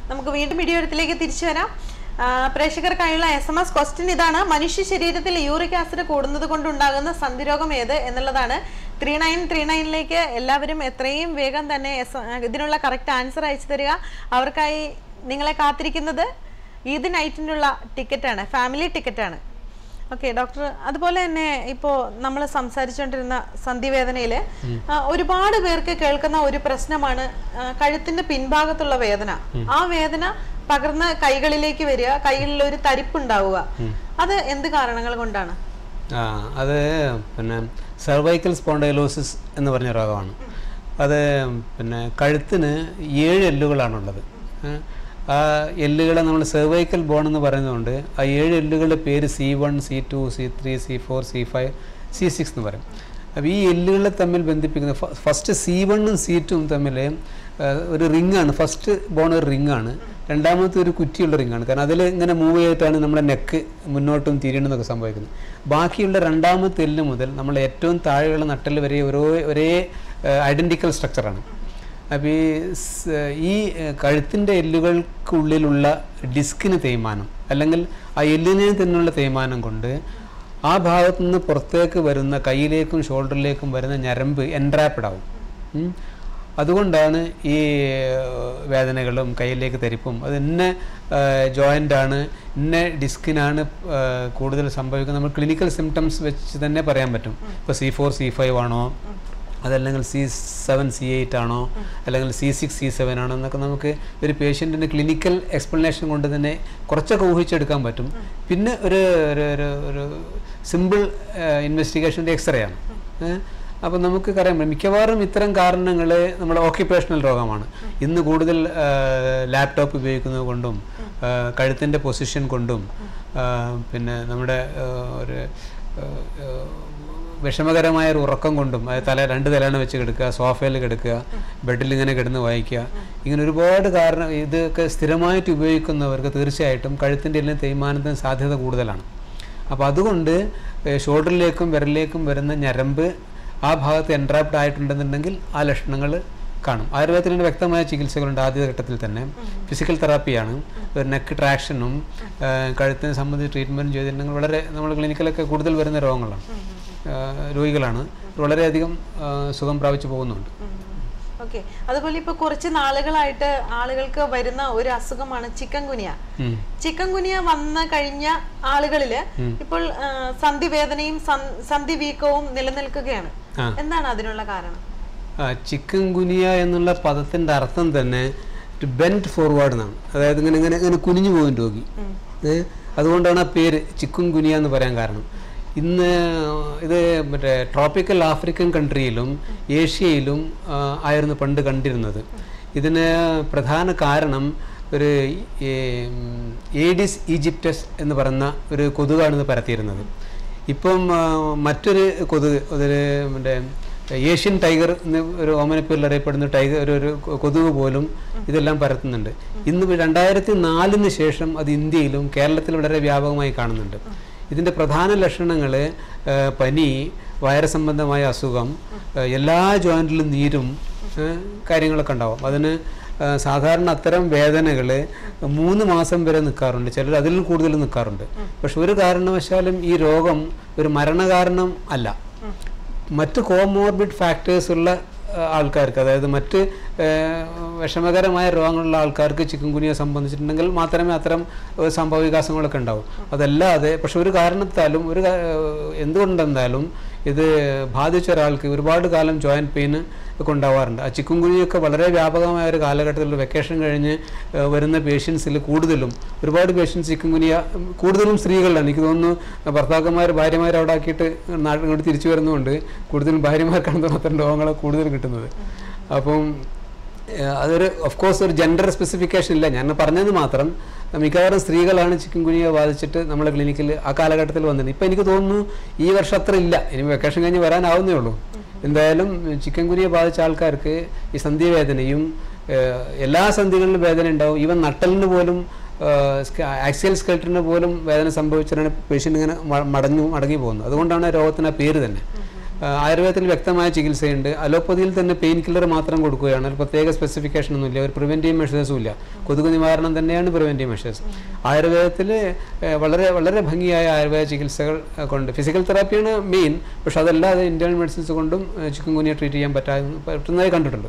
നമുക്ക് വീണ്ടും വീഡിയോത്തിലേക്ക് തിരിച്ചു വരാം ആ, പ്രേക്ഷകർക്കായുള്ള എസ് എം എസ് ക്വസ്റ്റ്യൻ ഇതാണ് മനുഷ്യ ശരീരത്തിൽ യൂറിക് ആസിഡ് കൂടുന്നത് കൊണ്ടുണ്ടാകുന്ന സന്ധിരോഗം ഏത് എന്നുള്ളതാണ് ത്രീ നയൻ ത്രീ നയനിലേക്ക് എല്ലാവരും എത്രയും വേഗം തന്നെ എസ് ഇതിനുള്ള കറക്റ്റ് ആൻസർ അയച്ചു തരിക അവർക്കായി നിങ്ങളെ കാത്തിരിക്കുന്നത് ഈദ് നൈറ്റിനുള്ള ടിക്കറ്റാണ് ഫാമിലി ടിക്കറ്റാണ് ഓക്കെ ഡോക്ടർ അതുപോലെ തന്നെ ഇപ്പോൾ നമ്മൾ സംസാരിച്ചുകൊണ്ടിരുന്ന സന്ധിവേദനയിൽ ഒരുപാട് പേർക്ക് കേൾക്കുന്ന ഒരു പ്രശ്നമാണ് ആ, കഴുത്തിന്റെ പിൻഭാഗത്തുള്ള വേദന ആ വേദന പകർന്ന് കൈകളിലേക്ക് വരിക കൈകളിൽ ഒരു തരിപ്പുണ്ടാവുക അത് എന്ത് കാരണങ്ങൾ കൊണ്ടാണ് ആ അത് പിന്നെ സെർവൈക്കൽ സ്പോണ്ടൈലോസിസ് എന്ന് പറഞ്ഞ രോഗമാണ് അത് പിന്നെ കഴുത്തിന് ഏഴ് എല്ലുകളാണുള്ളത് ഏ, ആ എല്ലുകളെ നമ്മൾ സെർവൈക്കൽ ബോൺ എന്ന് പറയുന്നതുകൊണ്ട് ആ ഏഴ് എല്ലുകളുടെ പേര് C one C two C three C four C five C six എന്ന് പറയും അപ്പോൾ ഈ എല്ലുകളെ തമ്മിൽ ബന്ധിപ്പിക്കുന്ന ഫ- ഫസ്റ്റ് സി വണ്ണും സി ടുവും തമ്മിൽ ആ, ഒരു റിങ്ങാണ് ഫസ്റ്റ് ബോൺ ഒരു റിങ്ങാണ് രണ്ടാമത്തെ ഒരു കുറ്റിയുള്ള റിങ്ങാണ് കാരണം അതിൽ ഇങ്ങനെ മൂവ് ചെയ്തിട്ടാണ് നമ്മുടെ നെക്ക് മുന്നോട്ടും തിരിയണമെന്നൊക്കെ സംഭവിക്കുന്നത് ബാക്കിയുള്ള രണ്ടാമത്തെ എല്ല് മുതൽ നമ്മൾ ഏറ്റവും താഴെയുള്ള നട്ടല് വരെ ഓരോ ഒരേ ഐഡൻറ്റിക്കൽ സ്ട്രക്ചറാണ് അപ്പോൾ ഈ സ്- ഈ കഴുത്തിൻ്റെ എല്ലുകൾക്കുള്ളിലുള്ള ഡിസ്കിന് തേയ്മാനം അല്ലെങ്കിൽ ആ എല്ലിനെ തന്നെയുള്ള തേയ്മാനം കൊണ്ട് ആ ഭാഗത്തു നിന്ന് പുറത്തേക്ക് വരുന്ന കയ്യിലേക്കും ഷോൾഡറിലേക്കും വരുന്ന ഞരമ്പ് എൻട്രാപ്പിഡ് ആവും ഉം. അതുകൊണ്ടാണ് ഈ ഏഹ്, വേദനകളും കയ്യിലേക്ക് തെരിപ്പും അത് ഇന്ന ജോയിൻ്റ് ആണ് ഇന്ന ഡിസ്കിനാണ് ഏഹ്, കൂടുതൽ സംഭവിക്കുന്നത് നമ്മൾ ക്ലിനിക്കൽ സിംറ്റംസ് വെച്ച് തന്നെ പറയാൻ പറ്റും ഇപ്പോൾ സി ഫോർ സി ഫൈവ് ആണോ അതല്ലെങ്കിൽ സി സെവൻ സി എയ്റ്റ് ആണോ അല്ലെങ്കിൽ സി സിക്സ് സി സെവൻ ആണോ എന്നൊക്കെ നമുക്ക് ഒരു പേഷ്യൻറ്റിൻ്റെ ക്ലിനിക്കൽ എക്സ്പ്ലനേഷൻ കൊണ്ട് തന്നെ കുറച്ചൊക്കെ ഊഹിച്ചെടുക്കാൻ പറ്റും പിന്നെ ഒരു ഒരു ഒരു ഒരു സിമ്പിൾ ഇൻവെസ്റ്റിഗേഷൻ്റെ എക്സ്റേ ആണ് ഏഹ്? അപ്പോൾ നമുക്ക് അറിയാം മിക്കവാറും ഇത്തരം കാരണങ്ങൾ നമ്മുടെ ഓക്യുപ്പേഷണൽ രോഗമാണ് ഇന്ന് കൂടുതൽ ലാപ്ടോപ്പ് ഉപയോഗിക്കുന്നത് കൊണ്ടും കഴുത്തിൻ്റെ പൊസിഷൻ കൊണ്ടും ആ, പിന്നെ നമ്മുടെ ആ, ഒരു ആ, ആ, വിഷമകരമായ ഒരു ഉറക്കം കൊണ്ടും അത് തല രണ്ട് തലയാണ് വെച്ച് കിടക്കുക സോഫയിൽ കിടക്കുക ബെഡിൽ ഇങ്ങനെ കിടന്ന് വായിക്കുക ഇങ്ങനെ ഒരുപാട് കാരണം ഇതൊക്കെ സ്ഥിരമായിട്ട് ഉപയോഗിക്കുന്നവർക്ക് തീർച്ചയായിട്ടും കഴുത്തിൻ്റെ എല്ലാം തേയ്മാനത്തിന് സാധ്യത കൂടുതലാണ് അപ്പോൾ അതുകൊണ്ട് ഏഹ്, ഷോൾഡറിലേക്കും വിരലിലേക്കും വരുന്ന ഞരമ്പ് ആ ഭാഗത്ത് എൻട്രാപ്ഡ് ആയിട്ടുണ്ടെന്നുണ്ടെങ്കിൽ ആ ലക്ഷണങ്ങൾ കാണും ആയുർവേദത്തിൽ തന്നെ വ്യക്തമായ ചികിത്സകളുണ്ട് ആദ്യ ഘട്ടത്തിൽ തന്നെ ഫിസിക്കൽ തെറാപ്പിയാണ് ഒരു നെക്ക് ട്രാക്ഷനും കഴുത്തിനെ സംബന്ധിച്ച് ട്രീറ്റ്മെൻറ്റ് ചെയ്തിട്ടുണ്ടെങ്കിൽ വളരെ നമ്മൾ ക്ലിനിക്കിലൊക്കെ കൂടുതൽ വരുന്ന രോഗങ്ങളാണ് ഏഹ്, രോഗികളാണ് വളരെയധികം ഏഹ്, സുഖം പ്രാപിച്ചു പോകുന്നുണ്ട് ഓക്കെ അതുപോലെ ഇപ്പൊ കുറച്ച് നാളുകളായിട്ട് ആളുകൾക്ക് വരുന്ന ഒരു അസുഖമാണ് ചിക്കൻ ഗുനിയ ഉം. ചിക്കൻ ഗുനിയ വന്ന കഴിഞ്ഞ ആളുകളില് ഇപ്പോൾ ആ, സന്ധി വേദനയും സൻ- സന്ധി വീക്കവും നിലനിൽക്കുകയാണ് ആ. എന്താണ് അതിനുള്ള കാരണം ആ ചിക്കൻ ഗുനിയ എന്നുള്ള പദത്തിൻ്റെ അർത്ഥം തന്നെ ടു ബെൻഡ് ഫോർവേഡ് എന്നാണ് അതായത് ഇങ്ങനെ ഇങ്ങനെ ഇങ്ങനെ കുനിഞ്ഞു പോകും രോഗി ഏ? അതുകൊണ്ടാണ് ആ പേര് ചിക്കൻ ഗുനിയ എന്ന് പറയാൻ കാരണം ഇന്ന് ഇത് മറ്റേ ട്രോപ്പിക്കൽ ആഫ്രിക്കൻ കൺട്രിയിലും ഏഷ്യയിലും ആ, ആയിരുന്നു പണ്ട് കണ്ടിരുന്നത് ഇതിന് പ്രധാന കാരണം ഒരു ഈ, ഉം, ഏഡിസ് ഈജിപ്റ്റസ് എന്ന് പറയുന്ന ഒരു കൊതുകാണ് ഇത് പരത്തിയിരുന്നത് ഇപ്പം ആ, മറ്റൊരു കൊതുക് അതൊരു മറ്റേ ഏഷ്യൻ ടൈഗർ എന്ന് ഒരു ഓമനപ്പേരിൽ അറിയപ്പെടുന്ന ടൈഗർ ഒരു ഒരു കൊ- കൊതുക് പോലും ഇതെല്ലാം പരത്തുന്നുണ്ട് ഇന്ന് രണ്ടായിരത്തി നാലിന് ശേഷം അത് ഇന്ത്യയിലും കേരളത്തിലും വളരെ വ്യാപകമായി കാണുന്നുണ്ട് ഇതിൻ്റെ പ്രധാന ലക്ഷണങ്ങൾ പനി വൈറസ് സംബന്ധമായ അസുഖം ആ, എല്ലാ ജോയിൻറ്റിലും നീരും ആ, കാര്യങ്ങളൊക്കെ ഉണ്ടാവും അതിന് ആ, സാധാരണ അത്തരം വേദനകൾ മൂന്ന് മാസം വരെ നിൽക്കാറുണ്ട് ചിലർ അതിലും കൂടുതൽ നിൽക്കാറുണ്ട് പക്ഷെ ഒരു കാരണവശാലും ഈ രോഗം ഒരു മരണകാരണം അല്ല മറ്റ് കോമോർബിഡ് ഫാക്ടേഴ്സ് ഉള്ള ആ, ആൾക്കാർക്ക് അതായത് മറ്റ് ആ, വിഷമകരമായ രോഗങ്ങളുള്ള ആൾക്കാർക്ക് ചിക്കൻ കുനിയെ സംബന്ധിച്ചിട്ടുണ്ടെങ്കിൽ മാത്രമേ അത്തരം ആ, സംഭവ വികാസങ്ങളൊക്കെ ഉണ്ടാവും അതല്ലാതെ പക്ഷെ ഒരു കാരണത്താലും ഒരു കാ- എന്തുകൊണ്ടെന്നാലും ഇത് ബാധിച്ച ഒരാൾക്ക് ഒരുപാട് കാലം ജോയിൻറ്റ് പെയിൻ ഒക്കെ ഉണ്ടാവാറുണ്ട് ആ ചിക്കൻ കുനിയൊക്കെ വളരെ വ്യാപകമായ ഒരു കാലഘട്ടത്തിൽ വെക്കേഷൻ കഴിഞ്ഞ് ആ, വരുന്ന പേഷ്യൻസിൽ കൂടുതലും ഒരുപാട് പേഷ്യൻസ് ചിക്കൻ കുനിയ ഉം, കൂടുതലും സ്ത്രീകളിലാണ് എനിക്ക് തോന്നുന്നു ഭർത്താക്കന്മാർ ഭാര്യമാർ അവിടെ ആക്കിയിട്ട് നാട്ടിൽ ഇങ്ങോട്ട് തിരിച്ചു വരുന്നതുകൊണ്ട് കൂടുതലും ഭാര്യമാർക്കാണ് തോന്നുന്നു അത്തരം രോഗങ്ങൾ കൂടുതൽ കിട്ടുന്നത് അപ്പം ഏഹ് അതൊരു ഓഫ് കോഴ്സ് ഒരു ജെൻഡർ സ്പെസിഫിക്കേഷൻ ഇല്ല ഞാൻ പറഞ്ഞത് മാത്രം മിക്കവാറും സ്ത്രീകളാണ് ചിക്കൻ കുനിയെ ബാധിച്ചിട്ട് നമ്മളെ ക്ലിനിക്കിൽ ആ കാലഘട്ടത്തിൽ വന്നത് ഇപ്പം എനിക്ക് തോന്നുന്നു ഈ വർഷം അത്ര ഇല്ല ഇനി വെക്കേഷൻ കഴിഞ്ഞ് വരാനാവുന്നേ ഉള്ളൂ എന്തായാലും ചിക്കൻ കുനിയെ ബാധിച്ച ആൾക്കാർക്ക് ഈ സന്ധിവേദനയും ഏഹ് എല്ലാ സന്ധികളിലും വേദന ഉണ്ടാവും ഈവൻ നട്ടലിന് പോലും ആക്സിയൽ സ്കെൽറ്ററിന് പോലും വേദന സംഭവിച്ചിട്ടാണ് പേഷ്യൻ്റ് ഇങ്ങനെ മ- മടഞ്ഞു മടങ്ങി പോകുന്നത് അതുകൊണ്ടാണ് ആ രോഗത്തിന് ആ പേര് തന്നെ ആ, ആയുർവേദത്തിൽ വ്യക്തമായ ചികിത്സയുണ്ട് അലോപ്പതിയിൽ തന്നെ പെയിൻ കില്ലർ മാത്രം കൊടുക്കുകയാണ് ഒരു പ്രത്യേക സ്പെസിഫിക്കേഷൻ ഒന്നുമില്ല ഒരു പ്രിവെൻറ്റീവ് മെഷേഴ്സും ഇല്ല കൊതുക് നിവാരണം തന്നെയാണ് പ്രിവെൻറ്റീവ് മെഷേഴ്സ് ആയുർവേദത്തിൽ വളരെ വളരെ ഭംഗിയായ ആയുർവേദ ചികിത്സകൾ ആ, കൊണ്ട് ഫിസിക്കൽ തെറാപ്പിയാണ് മെയിൻ പക്ഷെ അതല്ലാതെ ഇന്ത്യൻ മെഡിസിൻസ് കൊണ്ടും ചിക്കൻ കുനിയെ ട്രീറ്റ് ചെയ്യാൻ പറ്റാ പറ്റുന്നതായി കണ്ടിട്ടുണ്ട്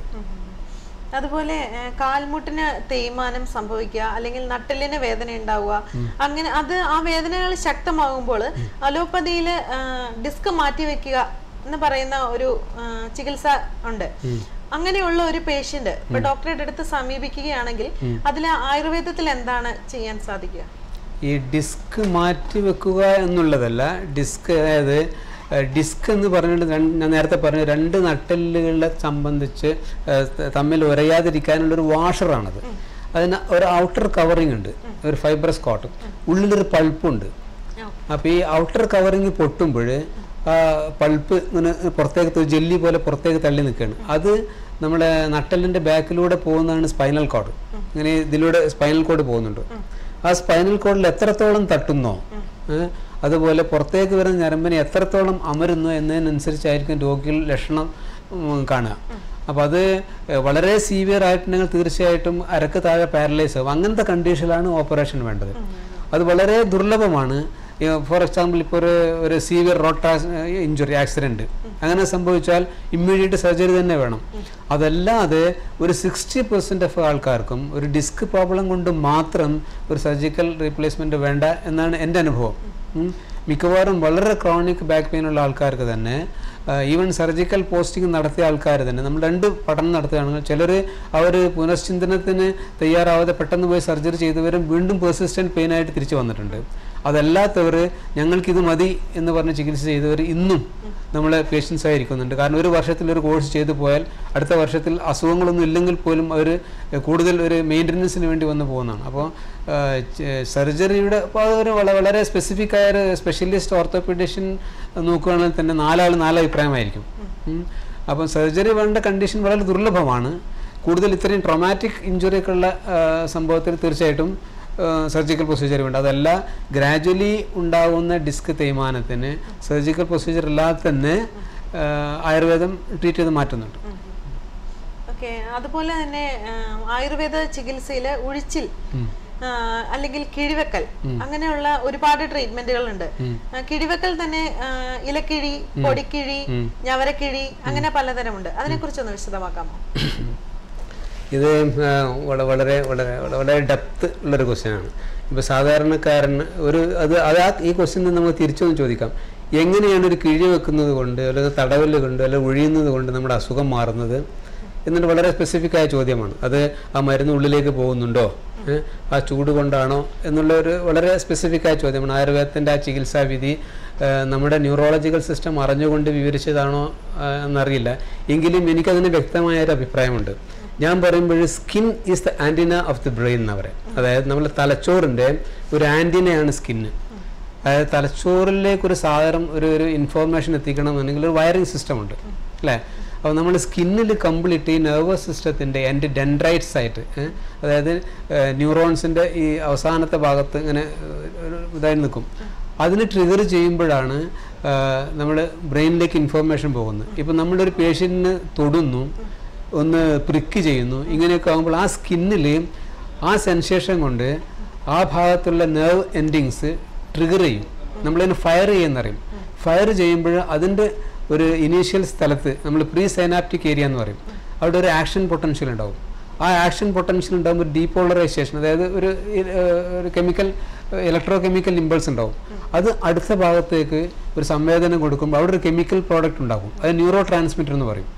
അതുപോലെ ഏഹ്, കാൽമുട്ടിന് തേയ്മാനം സംഭവിക്കുക അല്ലെങ്കിൽ നട്ടെല്ലിന് വേദന ഉണ്ടാവുക അങ്ങനെ അത് ആ വേദനകൾ ശക്തമാകുമ്പോൾ അലോപ്പതിയിൽ ഡിസ്ക് മാറ്റി വെക്കുക എന്ന് പറയുന്ന ഒരു ആ, ചികിത്സ ഉണ്ട് അങ്ങനെയുള്ള ഒരു പേഷ്യന്റ് ഇപ്പൊ ഡോക്ടറുടെ അടുത്ത് സമീപിക്കുകയാണെങ്കിൽ അതിൽ ആയുർവേദത്തിൽ എന്താണ് ചെയ്യാൻ സാധിക്കുക ഈ ഡിസ്ക് മാറ്റി വെക്കുക എന്നുള്ളതല്ല ഡിസ്ക് അതായത് ഡിസ്ക് എന്ന് പറഞ്ഞിട്ട് രണ്ട് ഞാൻ നേരത്തെ പറഞ്ഞു രണ്ട് നട്ടെല്ലുകളെ സംബന്ധിച്ച് ഏഹ്, ത- തമ്മിൽ ഉരയാതിരിക്കാനുള്ള ഒരു വാഷറാണത് അതിന് ഒരു ഔട്ടർ കവറിങ് ഉണ്ട് ഒരു ഫൈബ്രസ് കോട്ടൺ ഉള്ളിലൊരു പൾപ്പുണ്ട് അപ്പോൾ ഈ ഔട്ടർ കവറിങ് പൊട്ടുമ്പോൾ ആ പൾപ്പ് ഇങ്ങനെ പുറത്തേക്ക് ത- ജെല്ലി പോലെ പുറത്തേക്ക് തള്ളി നിൽക്കുകയാണ് അത് നമ്മുടെ നട്ടലിൻ്റെ ബാക്കിലൂടെ പോകുന്നതാണ് സ്പൈനൽ കോഡ് ഇങ്ങനെ ഇതിലൂടെ സ്പൈനൽ കോഡ് പോകുന്നുണ്ട് ആ സ്പൈനൽ കോഡിൽ എത്രത്തോളം തട്ടുന്നോ ഏ, അതുപോലെ പുറത്തേക്ക് വരുന്ന ഞരമ്പിനെ എത്രത്തോളം അമരുന്നു എന്നതിനനുസരിച്ചായിരിക്കും രോഗികൾ ലക്ഷണം ഉം, കാണുക അപ്പോൾ അത് ഏഹ്, വളരെ സീവിയർ ആയിട്ടുണ്ടെങ്കിൽ തീർച്ചയായിട്ടും അരക്ക് താഴെ പാരലൈസ് ആവും അങ്ങനത്തെ കണ്ടീഷനിലാണ് ഓപ്പറേഷൻ വേണ്ടത് അത് വളരെ ദുർലഭമാണ് ഫോർ എക്സാമ്പിൾ ഇപ്പോൾ ഒരു ഒരു സീവിയർ റോട്ട ഇഞ്ചുറി ആക്സിഡൻറ്റ് അങ്ങനെ സംഭവിച്ചാൽ ഇമ്മീഡിയറ്റ് സർജറി തന്നെ വേണം അതല്ലാതെ ഒരു സിക്സ്റ്റി പെർസെൻറ്റ് ഓഫ് ആൾക്കാർക്കും ഒരു ഡിസ്ക് പ്രോബ്ലം കൊണ്ട് മാത്രം ഒരു സർജിക്കൽ റീപ്ലേസ്മെൻറ്റ് വേണ്ട എന്നാണ് എൻ്റെ അനുഭവം ഉം. മിക്കവാറും വളരെ ക്രോണിക് ബാക്ക് പെയിൻ ഉള്ള ആൾക്കാർക്ക് തന്നെ ഈവൻ സർജിക്കൽ പോസ്റ്റിംഗ് നടത്തിയ ആൾക്കാർ തന്നെ നമ്മൾ രണ്ട് പഠനം നടത്തുകയാണെങ്കിൽ ചിലർ അവർ പുനശ്ചിന്തനത്തിന് തയ്യാറാവാതെ പെട്ടെന്ന് പോയി സർജറി ചെയ്തവരും വീണ്ടും പെർസിസ്റ്റൻറ്റ് പെയിനായിട്ട് തിരിച്ചു വന്നിട്ടുണ്ട് അതല്ലാത്തവർ ഞങ്ങൾക്കിത് മതി എന്ന് പറഞ്ഞ് ചികിത്സ ചെയ്തവർ ഇന്നും നമ്മളെ പേഷ്യൻസ് ആയിരിക്കുന്നുണ്ട് കാരണം ഒരു വർഷത്തിൽ ഒരു കോഴ്സ് ചെയ്തു പോയാൽ അടുത്ത വർഷത്തിൽ അസുഖങ്ങളൊന്നും ഇല്ലെങ്കിൽ പോലും അവർ കൂടുതൽ ഒരു മെയിൻ്റനൻസിന് വേണ്ടി വന്ന് പോകുന്നതാണ് അപ്പോൾ സർജറിയുടെ അപ്പോൾ അതൊരു വള- വളരെ സ്പെസിഫിക് ആയ ഒരു സ്പെഷ്യലിസ്റ്റ് ഓർത്തോപീഡിഷ്യൻ നോക്കുകയാണെങ്കിൽ തന്നെ നാലാൾ നാല് അഭിപ്രായമായിരിക്കും ഉം. അപ്പം സർജറി വേണ്ട കണ്ടീഷൻ വളരെ ദുർലഭമാണ് കൂടുതൽ ഇത്രയും ട്രോമാറ്റിക് ഇഞ്ചുറി ഒക്കെ ഉള്ള ആ, സംഭവത്തിൽ തീർച്ചയായിട്ടും സർജിക്കൽ പ്രൊസീജിയർ വേണ്ട അതല്ല ഗ്രാജുവലി ഉണ്ടാകുന്ന ഡിസ്ക് തേയ്മാനത്തിന് സർജിക്കൽ പ്രൊസീജിയർ ഇല്ലാതെ തന്നെ ആ, ആയുർവേദം ട്രീറ്റ് ചെയ്ത് മാറ്റുന്നുണ്ട് ഓക്കെ അതുപോലെ തന്നെ ആ, ആയുർവേദ ചികിത്സയിൽ ഉഴിച്ചിൽ ആ, അല്ലെങ്കിൽ കിഴിവെക്കൽ അങ്ങനെയുള്ള ഒരുപാട് ട്രീറ്റ്മെന്റുകൾ ഉണ്ട് ആ, കിഴിവെക്കൽ തന്നെ ആ, ഇലക്കിഴി പൊടിക്കിഴി ഞവരക്കിഴി അങ്ങനെ പലതരമുണ്ട് അതിനെ കുറിച്ചൊന്ന് വിശദമാക്കാമോ ഇത് ആ, വള- വളരെ വളരെ വളരെ- വളരെ ഡെപ്ത് ഉള്ളൊരു ക്വസ്റ്റ്യനാണ് ഇപ്പോൾ സാധാരണക്കാരന് ഒരു അത് അത് ആ ഈ ക്വസ്റ്റ്യൻ നമുക്ക് തിരിച്ചൊന്ന് ചോദിക്കാം എങ്ങനെയാണ് ഒരു കിഴി വെക്കുന്നത് കൊണ്ട് അല്ലെങ്കിൽ തടവല് കൊണ്ട് അല്ലെങ്കിൽ ഒഴിയുന്നത് കൊണ്ട് നമ്മുടെ അസുഖം മാറുന്നത് എന്നിട്ട് വളരെ സ്പെസിഫിക് ആയ ചോദ്യമാണ് അത് ആ മരുന്ന് ഉള്ളിലേക്ക് പോകുന്നുണ്ടോ ഏ? ആ ചൂട് കൊണ്ടാണോ എന്നുള്ള ഒരു വളരെ സ്പെസിഫിക് ആയ ചോദ്യമാണ് ആയുർവേദത്തിൻ്റെ ആ ചികിത്സാ വിധി ആ, നമ്മുടെ ന്യൂറോളജിക്കൽ സിസ്റ്റം അറിഞ്ഞുകൊണ്ട് വിവരിച്ചതാണോ ആ, എന്നറിയില്ല എങ്കിലും എനിക്കതിന് വ്യക്തമായ ഒരു അഭിപ്രായമുണ്ട് ഞാൻ പറയുമ്പോൾ skin is the antenna of the brain എന്ന് പറയാം അതായത് നമ്മുടെ തലച്ചോറിൻ്റെ ഒരു ആൻറ്റിനയാണ് സ്കിന്ന് അതായത് തലച്ചോറിലേക്ക് ഒരു സാധനം ഒരു ഒരു ഇൻഫോർമേഷൻ എത്തിക്കണമെന്നുണ്ടെങ്കിൽ ഒരു വയറിംഗ് സിസ്റ്റം ഉണ്ട് അല്ലേ അപ്പോൾ നമ്മൾ സ്കിന്നിൽ കംപ്ലീറ്റ് ഈ നെർവസ് സിസ്റ്റത്തിൻ്റെ എൻ്റെ ഡെൻഡ്രൈറ്റ്സ് ആയിട്ട് ഏ, അതായത് ന്യൂറോൺസിൻ്റെ ഈ അവസാനത്തെ ഭാഗത്ത് ഇങ്ങനെ ഏഹ്, ഒരു ഇതായി നിൽക്കും അതിന് ട്രിഗർ ചെയ്യുമ്പോഴാണ് നമ്മൾ ബ്രെയിനിലേക്ക് ഇൻഫോർമേഷൻ പോകുന്നത് ഇപ്പം നമ്മളൊരു പേഷ്യൻറ്റിന് തൊടുന്നു ഒന്ന് പ്രിക്ക് ചെയ്യുന്നു ഇങ്ങനെയൊക്കെ ആകുമ്പോൾ ആ സ്കിന്നിൽ ആ സെൻസേഷൻ കൊണ്ട് ആ ഭാഗത്തുള്ള നെർവ് എൻഡിങ്സ് ട്രിഗർ ചെയ്യും നമ്മളതിന് ഫയർ ചെയ്യുന്നറിയും ഫയർ ചെയ്യുമ്പോൾ അതിൻ്റെ ഒരു ഇനീഷ്യൽ സ്ഥലത്ത് നമ്മൾ പ്രീ സൈനാപ്റ്റിക് ഏരിയ എന്ന് പറയും അവിടെ ഒരു ആക്ഷൻ പൊട്ടൻഷ്യൽ ഉണ്ടാവും ആ ആക്ഷൻ പൊട്ടൻഷ്യൽ ഉണ്ടാകുമ്പോൾ ഡീപോളറൈസേഷൻ അതായത് ഒരു ഇ- ഏഹ് ഒരു കെമിക്കൽ ഇലക്ട്രോ കെമിക്കൽ ഇമ്പൾസ് ഉണ്ടാവും അത് അടുത്ത ഭാഗത്തേക്ക് ഒരു സംവേദനം കൊടുക്കുമ്പോൾ അവിടെ ഒരു കെമിക്കൽ പ്രോഡക്റ്റ് ഉണ്ടാകും അത് ന്യൂറോ ട്രാൻസ്മിറ്റർ എന്ന് പറയും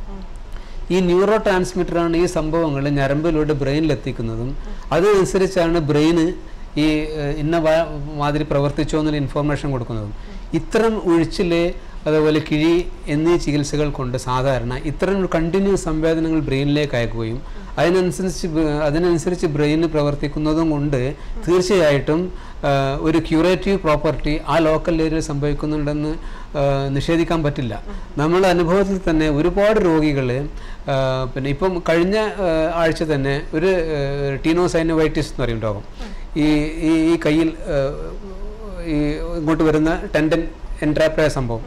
ഈ ന്യൂറോ ട്രാൻസ്മിറ്ററാണ് ഈ സംഭവങ്ങൾ ഞരമ്പിലൂടെ ബ്രെയിനിൽ എത്തിക്കുന്നതും അതനുസരിച്ചാണ് ബ്രെയിന് ഈ ഏഹ്, ഇന്ന വാ- മാതിരി പ്രവർത്തിച്ചോ എന്നുള്ള ഇൻഫോർമേഷൻ കൊടുക്കുന്നതും ഇത്തരം ഒഴിച്ചില് അതുപോലെ കിഴി എന്നീ ചികിത്സകൾ കൊണ്ട് സാധാരണ ഇത്തരം കണ്ടിന്യൂസ് സംവേദനങ്ങൾ ബ്രെയിനിലേക്ക് അയക്കുകയും അതിനനുസരിച്ച് ബ- അതിനനുസരിച്ച് ബ്രെയിന് പ്രവർത്തിക്കുന്നതും കൊണ്ട് തീർച്ചയായിട്ടും ആ, ഒരു ക്യൂറേറ്റീവ് പ്രോപ്പർട്ടി ആ ലോക്കൽ ഏരിയയിൽ സംഭവിക്കുന്നുണ്ടെന്ന് ആ, നിഷേധിക്കാൻ പറ്റില്ല നമ്മളെ അനുഭവത്തിൽ തന്നെ ഒരുപാട് രോഗികൾ പിന്നെ ഇപ്പം കഴിഞ്ഞ ആ, ആഴ്ച തന്നെ ഒരു ടീനോസൈനോവൈറ്റിസ് എന്ന് പറയും രോഗം ഈ ഈ ഈ കയ്യിൽ ആ, ഈ ഇങ്ങോട്ട് വരുന്ന ടെൻഡൻ എൻട്രാപ്പായ സംഭവം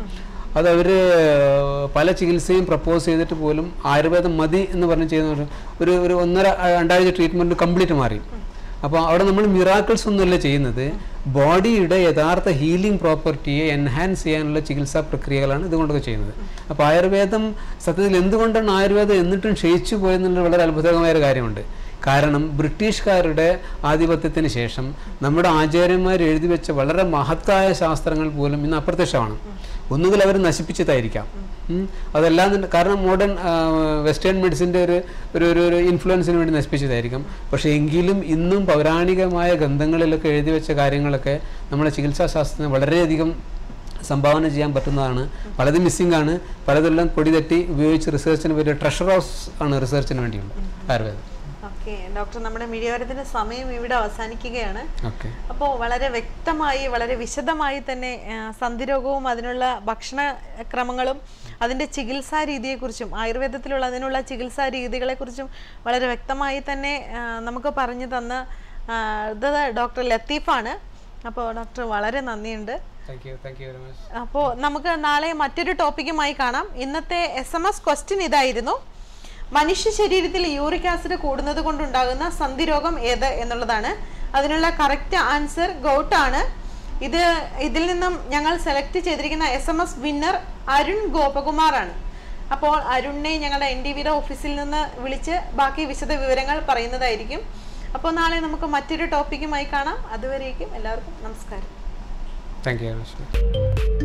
അത് അവർ പല ചികിത്സയും പ്രപ്പോസ് ചെയ്തിട്ട് പോലും ആയുർവേദം മതി എന്ന് പറഞ്ഞ് ചെയ്യുന്ന ഒരു- ഒരു ഒരു ഒന്നര ആ, രണ്ടാഴ്ച ട്രീറ്റ്മെൻറ്റ് കംപ്ലീറ്റ് മാറി അപ്പോൾ അവിടെ നമ്മൾ മിറാക്കിൾസ് ഒന്നുമല്ല ചെയ്യുന്നത് ബോഡിയുടെ യഥാർത്ഥ ഹീലിംഗ് പ്രോപ്പർട്ടിയെ എൻഹാൻസ് ചെയ്യാനുള്ള ചികിത്സാ പ്രക്രിയകളാണ് ഇതുകൊണ്ടൊക്കെ ചെയ്യുന്നത് അപ്പോൾ ആയുർവേദം സത്യത്തിൽ എന്തുകൊണ്ടാണ് ആയുർവേദം എന്നിട്ടും ക്ഷയിച്ചു പോയെന്നുള്ള വളരെ അത്ഭുതകരമായ ഒരു കാര്യമുണ്ട് കാരണം ബ്രിട്ടീഷുകാരുടെ ആധിപത്യത്തിന് ശേഷം നമ്മുടെ ആചാര്യന്മാർ എഴുതി വെച്ച വളരെ മഹത്തായ ശാസ്ത്രങ്ങൾ പോലും ഇന്ന് അപ്രത്യക്ഷമാണ് ഒന്നുകിൽ അവർ നശിപ്പിച്ചതായിരിക്കാം ഉം. അതെല്ലാം തന്നെ കാരണം മോഡേൺ വെസ്റ്റേൺ മെഡിസിൻ്റെ ഒരു ഒരു ഒരു ഒരു ഇൻഫ്ലുവൻസിന് വേണ്ടി നശിപ്പിച്ചതായിരിക്കും പക്ഷേ എങ്കിലും ഇന്നും പൗരാണികമായ ഗ്രന്ഥങ്ങളിലൊക്കെ എഴുതി വെച്ച കാര്യങ്ങളൊക്കെ നമ്മുടെ ചികിത്സാ ശാസ്ത്രത്തിന് വളരെയധികം സംഭാവന ചെയ്യാൻ പറ്റുന്നതാണ് പലതും മിസ്സിംഗ് ആണ് പലതെല്ലാം പൊടി തട്ടി ഉപയോഗിച്ച് റിസർച്ചിന് പറ്റിയ ട്രഷർ ഹൗസ് ആണ് റിസർച്ചിന് വേണ്ടിയുള്ളത് ആയുർവേദം ഓക്കെ ഡോക്ടർ നമ്മുടെ മിഴിയോരത്തിന്റെ സമയം ഇവിടെ അവസാനിക്കുകയാണ് ഓക്കെ അപ്പോൾ വളരെ വ്യക്തമായി വളരെ വിശദമായി തന്നെ ആ, സന്ധിരോഗവും അതിനുള്ള ഭക്ഷണ ക്രമങ്ങളും അതിൻ്റെ ചികിത്സാ രീതിയെക്കുറിച്ചും ആയുർവേദത്തിലുള്ള അതിനുള്ള ചികിത്സാ രീതികളെക്കുറിച്ചും വളരെ വ്യക്തമായി തന്നെ ആ, നമുക്ക് പറഞ്ഞു തന്ന ആ, ഇത് ഡോക്ടർ ലത്തീഫാണ് അപ്പോൾ ഡോക്ടർ വളരെ നന്ദിയുണ്ട് thank you thank you very much അപ്പോൾ നമുക്ക് നാളെ മറ്റൊരു ടോപ്പിക്കുമായി കാണാം ഇന്നത്തെ എസ് എം എസ് ക്വസ്റ്റ്യൻ ഇതായിരുന്നു മനുഷ്യ ശരീരത്തിൽ യൂറിക് ആസിഡ് കൂടുന്നത് കൊണ്ടുണ്ടാകുന്ന സന്ധിരോഗം ഏത് എന്നുള്ളതാണ് അതിനുള്ള കറക്റ്റ് ആൻസർ ഗൗട്ടാണ് ഇത് ഇതിൽ നിന്നും ഞങ്ങൾ സെലക്ട് ചെയ്തിരിക്കുന്ന S M S winner Arun ഗോപകുമാറാണ് അപ്പോൾ അരുണിനെ ഞങ്ങളുടെ എൻ ഡി വിയുടെ ഓഫീസിൽ നിന്ന് വിളിച്ച് ബാക്കി വിശദ വിവരങ്ങൾ പറയുന്നതായിരിക്കും അപ്പോൾ നാളെ നമുക്ക് മറ്റൊരു ടോപ്പിക്കുമായി കാണാം അതുവരേക്കും എല്ലാവർക്കും നമസ്കാരം താങ്ക് യു വെരി മച്ച്